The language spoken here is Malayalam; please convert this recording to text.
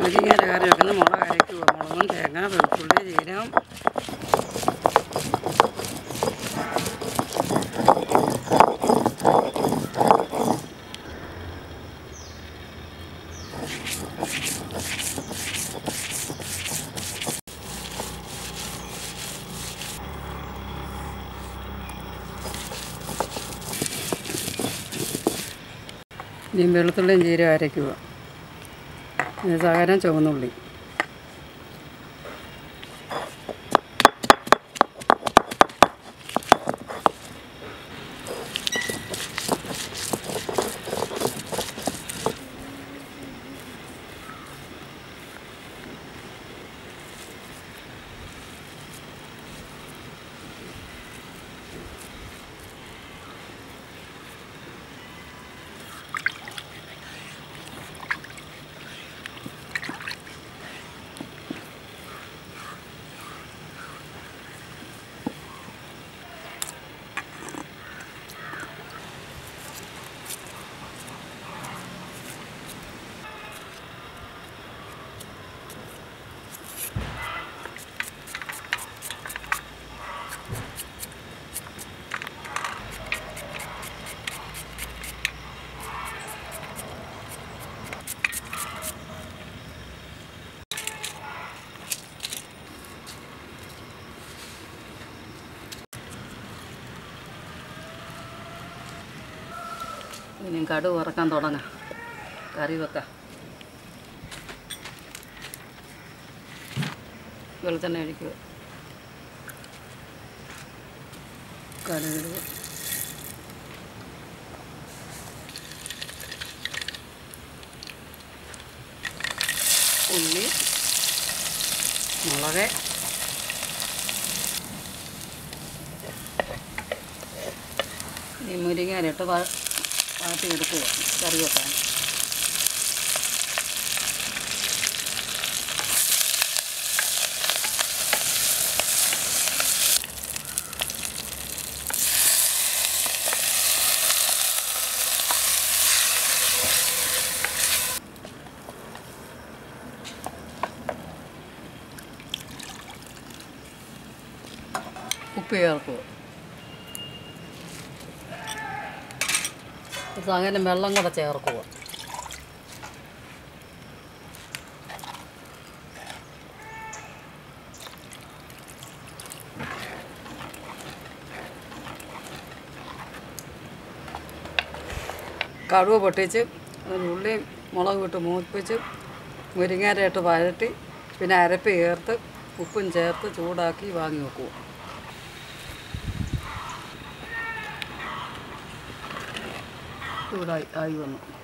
മുരിങ്ങയുടെ കറി വെക്കുന്ന മുളക് അരയ്ക്കുക മുളകും തേങ്ങ വെളുത്തുള്ളി ജീരകം ഇനി വെളുത്തുള്ളിയും ജീരകം അരയ്ക്കുക ഇത് ശകലം ചുവന്നുള്ളി ഇനി കടുക് വറക്കാൻ തുടങ്ങാം കറി വെക്കാം വെളിച്ചെണ്ണ ഒഴിക്കുക കടുക് ഉള്ളി മുളക് ഈ മുരിങ്ങയിലിട്ട് വ വാട്ടിയെടുക്കുക കറി വെക്കാൻ ഉപ്പ് ചേർക്കുക ശകലം വെള്ളം കൂടെ ചേർക്കുക കടുവ പൊട്ടിച്ച് ഉള്ളി മുളക് ഇട്ട് മൂപ്പിച്ച് മുരിങ്ങാരയിട്ട് വഴട്ടി പിന്നെ അരപ്പ് ചേർത്ത് ഉപ്പും ചേർത്ത് ചൂടാക്കി വാങ്ങി വെക്കുക ചൂടായി ആയി വന്നു